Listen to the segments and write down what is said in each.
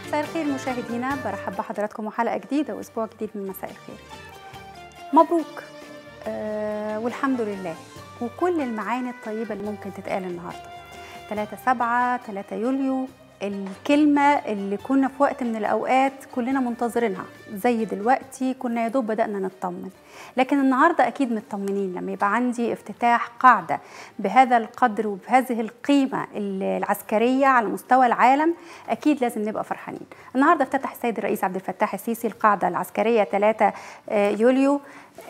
مساء الخير مشاهدينا برحب بحضراتكم وحلقه جديده واسبوع جديد من مساء الخير مبروك آه والحمد لله وكل المعاني الطيبه اللي ممكن تتقال النهارده 3 7 3 يوليو الكلمة اللي كنا في وقت من الأوقات كلنا منتظرينها زي دلوقتي كنا يا دوب بدأنا نطمن لكن النهاردة أكيد مطمنين لما يبقى عندي افتتاح قاعدة بهذا القدر وبهذه القيمة العسكرية على مستوى العالم أكيد لازم نبقى فرحانين النهاردة افتتح السيد الرئيس عبد الفتاح السيسي القاعدة العسكرية 3 يوليو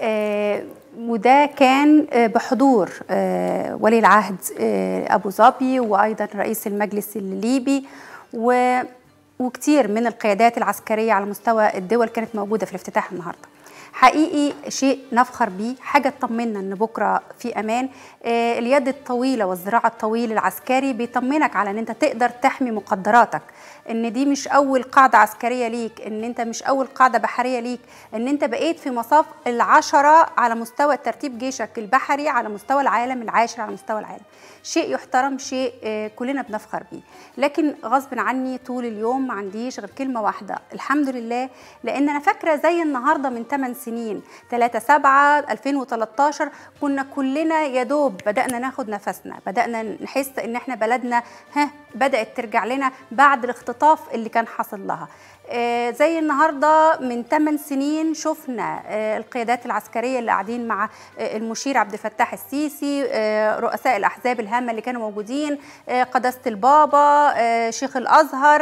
وده كان بحضور ولي العهد ابو ظبي وايضا رئيس المجلس الليبي و وكتير من القيادات العسكريه على مستوى الدول كانت موجوده في الافتتاح النهارده حقيقي شيء نفخر بيه حاجة تطمنا ان بكرة في امان آه اليد الطويلة والذراع الطويل العسكري بيطمنك على ان انت تقدر تحمي مقدراتك ان دي مش اول قاعدة عسكرية ليك ان انت مش اول قاعدة بحرية ليك ان انت بقيت في مصاف العشرة على مستوى ترتيب جيشك البحري على مستوى العالم العاشر على مستوى العالم شيء يحترم شيء آه كلنا بنفخر بيه لكن غصب عني طول اليوم ما عنديش غير كلمة واحدة الحمد لله لان انا فاكرة زي النهاردة من 8 سنين 3 7 2013 كنا كلنا يا دوب بدأنا ناخد نفسنا بدأنا نحس ان احنا بلدنا ها بدأت ترجع لنا بعد الاختطاف اللي كان حاصل لها آه زي النهارده من 8 سنين شفنا آه القيادات العسكريه اللي قاعدين مع آه المشير عبد الفتاح السيسي رؤساء الاحزاب الهامه اللي كانوا موجودين قداسه البابا شيخ الازهر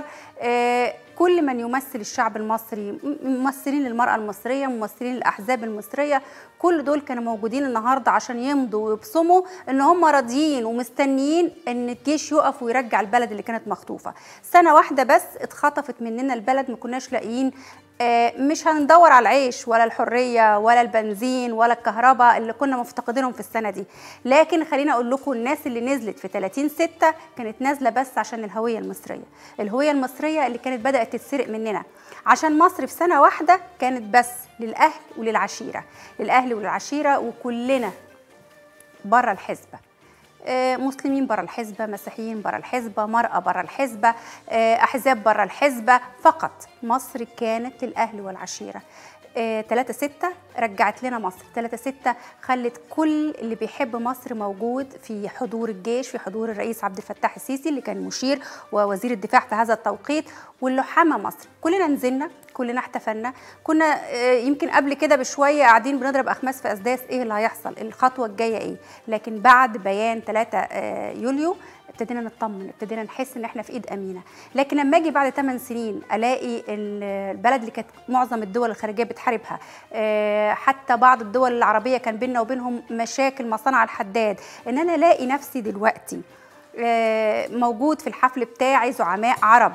كل من يمثل الشعب المصري ممثلين المرأة المصرية ممثلين الأحزاب المصرية كل دول كانوا موجودين النهاردة عشان يمضوا ويبصموا ان هم راضيين ومستنيين ان الجيش يقف ويرجع البلد اللي كانت مخطوفة سنة واحدة بس اتخطفت مننا البلد ما كناش لاقيين مش هندور على العيش ولا الحرية ولا البنزين ولا الكهرباء اللي كنا مفتقدينهم في السنة دي لكن خلينا أقول لكم الناس اللي نزلت في 30 ستة كانت نازلة بس عشان الهوية المصرية الهوية المصرية اللي كانت بدأت تتسرق مننا عشان مصر في سنة واحدة كانت بس للأهل وللعشيرة للأهل وللعشيرة وكلنا بره الحزبة مسلمين بره الحزبه مسيحيين بره الحزبه مراه بره الحزبه احزاب بره الحزبه فقط مصر كانت الاهل والعشيره 3 6 رجعت لنا مصر 3 6 خلت كل اللي بيحب مصر موجود في حضور الجيش في حضور الرئيس عبد الفتاح السيسي اللي كان مشير ووزير الدفاع في هذا التوقيت واللي حمى مصر كلنا نزلنا كلنا احتفلنا كنا يمكن قبل كده بشويه قاعدين بنضرب اخماس في اسداس ايه اللي هيحصل الخطوه الجايه ايه لكن بعد بيان 3 يوليو ابتدينا نطمن ابتدينا نحس ان احنا في ايد امينه لكن لما اجي بعد 8 سنين الاقي البلد اللي كانت معظم الدول الخارجيه بتحاربها حتى بعض الدول العربيه كان بيننا وبينهم مشاكل مصانع الحداد ان انا الاقي نفسي دلوقتي موجود في الحفل بتاعي زعماء عرب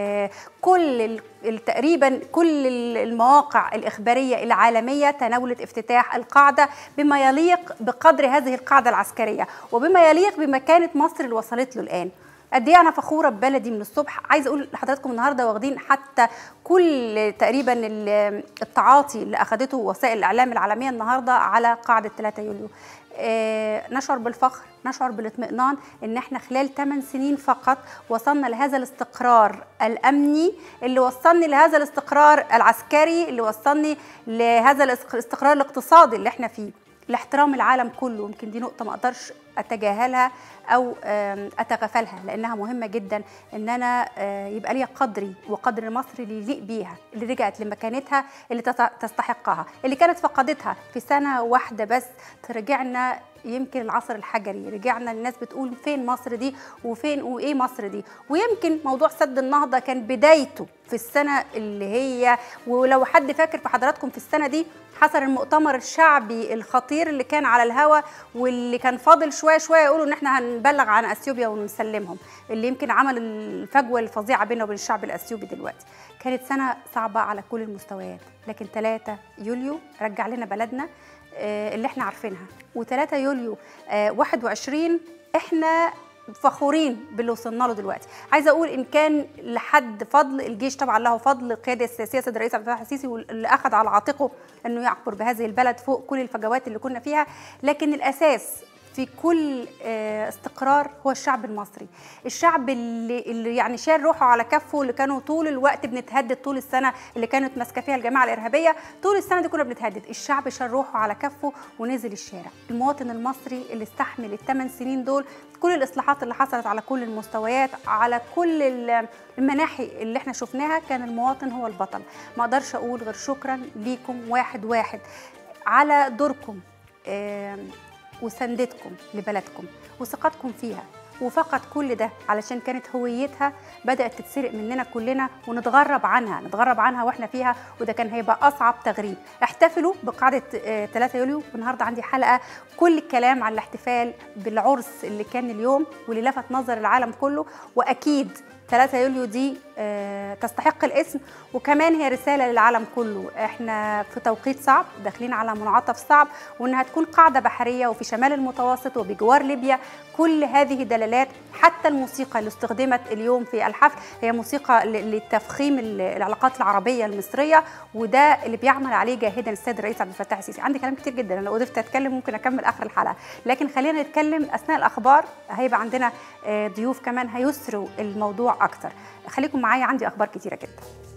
كل تقريبا كل المواقع الإخبارية العالمية تناولت افتتاح القاعدة بما يليق بقدر هذه القاعدة العسكرية وبما يليق بمكانة مصر اللي وصلت له الآن قد ايه انا فخوره ببلدي من الصبح عايزه اقول لحضراتكم النهارده واخدين حتى كل تقريبا التعاطي اللي اخذته وسائل الاعلام العالميه النهارده على قاعده 3 يوليو آه نشعر بالفخر نشعر بالاطمئنان ان احنا خلال 8 سنين فقط وصلنا لهذا الاستقرار الامني اللي وصلني لهذا الاستقرار العسكري اللي وصلني لهذا الاستقرار الاقتصادي اللي احنا فيه لاحترام العالم كله يمكن دي نقطه ما اقدرش اتجاهلها او اتغافلها لانها مهمه جدا ان انا يبقى ليا قدري وقدر مصر اللي يليق بيها اللي رجعت لمكانتها اللي تستحقها اللي كانت فقدتها في سنه واحده بس رجعنا يمكن العصر الحجري رجعنا الناس بتقول فين مصر دي وفين وايه مصر دي ويمكن موضوع سد النهضه كان بدايته في السنه اللي هي ولو حد فاكر في حضراتكم في السنه دي حصل المؤتمر الشعبي الخطير اللي كان على الهوا واللي كان فاضل شويه شويه يقولوا ان احنا هنبلغ عن اثيوبيا ونسلمهم اللي يمكن عمل الفجوه الفظيعه بينه وبين الشعب الاثيوبي دلوقتي كانت سنه صعبه على كل المستويات لكن 3 يوليو رجع لنا بلدنا اللي احنا عارفينها و3 يوليو 21 احنا فخورين باللي وصلنا له دلوقتي عايزه اقول ان كان لحد فضل الجيش طبعا له فضل القياده السياسيه سيد الرئيس عبد الفتاح السيسي واللي اخذ على عاتقه انه يعبر بهذه البلد فوق كل الفجوات اللي كنا فيها لكن الاساس في كل آه، استقرار هو الشعب المصري الشعب اللي, اللي يعني شال روحه على كفه اللي كانوا طول الوقت بنتهدد طول السنه اللي كانت ماسكه فيها الجماعه الارهابيه طول السنه دي كنا بنتهدد الشعب شال روحه على كفه ونزل الشارع المواطن المصري اللي استحمل الثمان سنين دول كل الاصلاحات اللي حصلت على كل المستويات على كل المناحي اللي احنا شفناها كان المواطن هو البطل ما اقدرش اقول غير شكرا ليكم واحد واحد على دوركم وسندتكم لبلدكم وثقتكم فيها وفقط كل ده علشان كانت هويتها بدأت تتسرق مننا كلنا ونتغرب عنها نتغرب عنها واحنا فيها وده كان هيبقى أصعب تغريب احتفلوا بقاعدة 3 يوليو والنهاردة عندي حلقة كل الكلام على الاحتفال بالعرس اللي كان اليوم واللي لفت نظر العالم كله وأكيد 3 يوليو دي تستحق الاسم وكمان هي رساله للعالم كله احنا في توقيت صعب داخلين على منعطف صعب وانها تكون قاعده بحريه وفي شمال المتوسط وبجوار ليبيا كل هذه دلالات حتى الموسيقى اللي استخدمت اليوم في الحفل هي موسيقى لتفخيم العلاقات العربيه المصريه وده اللي بيعمل عليه جاهدا السيد الرئيس عبد الفتاح السيسي عندي كلام كتير جدا لو قدرت اتكلم ممكن اكمل اخر الحلقه لكن خلينا نتكلم اثناء الاخبار هيبقى عندنا ضيوف كمان هيسروا الموضوع اكتر خليكم معايا عندي اخبار كتيره جدا